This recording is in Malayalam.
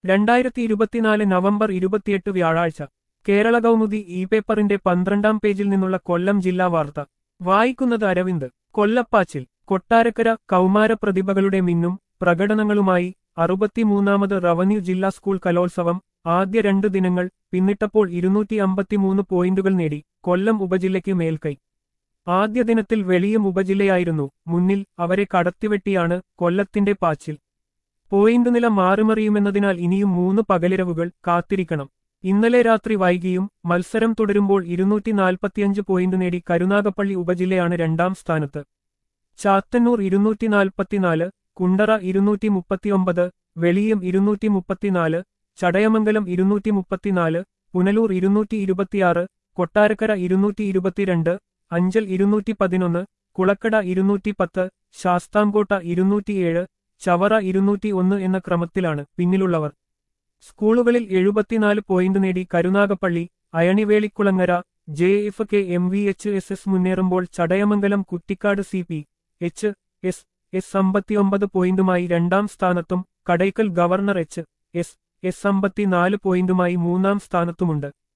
രണ്ടായിരത്തി ഇരുപത്തിനാല് നവംബർ ഇരുപത്തിയെട്ട് വ്യാഴാഴ്ച കേരള കൗമുദി ഇ പേപ്പറിന്റെ പന്ത്രണ്ടാം പേജിൽ നിന്നുള്ള കൊല്ലം ജില്ലാ വാർത്ത വായിക്കുന്നത് അരവിന്ദ് കൊല്ലപ്പാച്ചിൽ കൊട്ടാരക്കര കൗമാര പ്രതിഭകളുടെ മിന്നും പ്രകടനങ്ങളുമായി അറുപത്തിമൂന്നാമത് റവന്യൂ ജില്ലാ സ്കൂൾ കലോത്സവം ആദ്യ രണ്ടു ദിനങ്ങൾ പിന്നിട്ടപ്പോൾ ഇരുന്നൂറ്റി അമ്പത്തിമൂന്ന് പോയിന്റുകൾ നേടി കൊല്ലം ഉപജില്ലയ്ക്ക് മേൽക്കൈ ആദ്യ ദിനത്തിൽ വെളിയം ഉപജില്ലയായിരുന്നു മുന്നിൽ അവരെ കടത്തിവെട്ടിയാണ് കൊല്ലത്തിന്റെ പാച്ചിൽ പോയിന്റ് നില മാറിമറിയുമെന്നതിനാൽ ഇനിയും മൂന്ന് പകലിരവുകൾ കാത്തിരിക്കണം ഇന്നലെ രാത്രി വൈകിയും മത്സരം തുടരുമ്പോൾ ഇരുന്നൂറ്റി നാൽപ്പത്തിയഞ്ച് പോയിന്റ് നേടി കരുനാഗപ്പള്ളി ഉപജില്ലയാണ് രണ്ടാം സ്ഥാനത്ത് ചാത്തന്നൂർ ഇരുന്നൂറ്റി നാൽപ്പത്തിനാല് കുണ്ടറ ഇരുന്നൂറ്റി മുപ്പത്തിയൊമ്പത് വെളിയം ഇരുന്നൂറ്റി മുപ്പത്തിനാല് ചടയമംഗലം ഇരുന്നൂറ്റി മുപ്പത്തിനാല് പുനലൂർ ഇരുന്നൂറ്റി ഇരുപത്തിയാറ് കൊട്ടാരക്കര ഇരുന്നൂറ്റി ഇരുപത്തിരണ്ട് അഞ്ചൽ ഇരുന്നൂറ്റി പതിനൊന്ന് കുളക്കട ഇരുന്നൂറ്റി പത്ത് ശാസ്താംകോട്ട ഇരുന്നൂറ്റിയേഴ് ചവറ ഇരുന്നൂറ്റി ഒന്ന് എന്ന ക്രമത്തിലാണ് പിന്നിലുള്ളവർ സ്കൂളുകളിൽ എഴുപത്തിനാല് പോയിന്റ് നേടി Karunagappally Ayanivelikulangara J F K M V H S S മുന്നേറുമ്പോൾ Chadayamangalam Kuttikkad C P H S S അമ്പത്തിയൊമ്പത് പോയിന്റുമായി രണ്ടാം സ്ഥാനത്തും Kadakkal governor H S S അമ്പത്തിനാല് പോയിന്റുമായി മൂന്നാം സ്ഥാനത്തുമുണ്ട്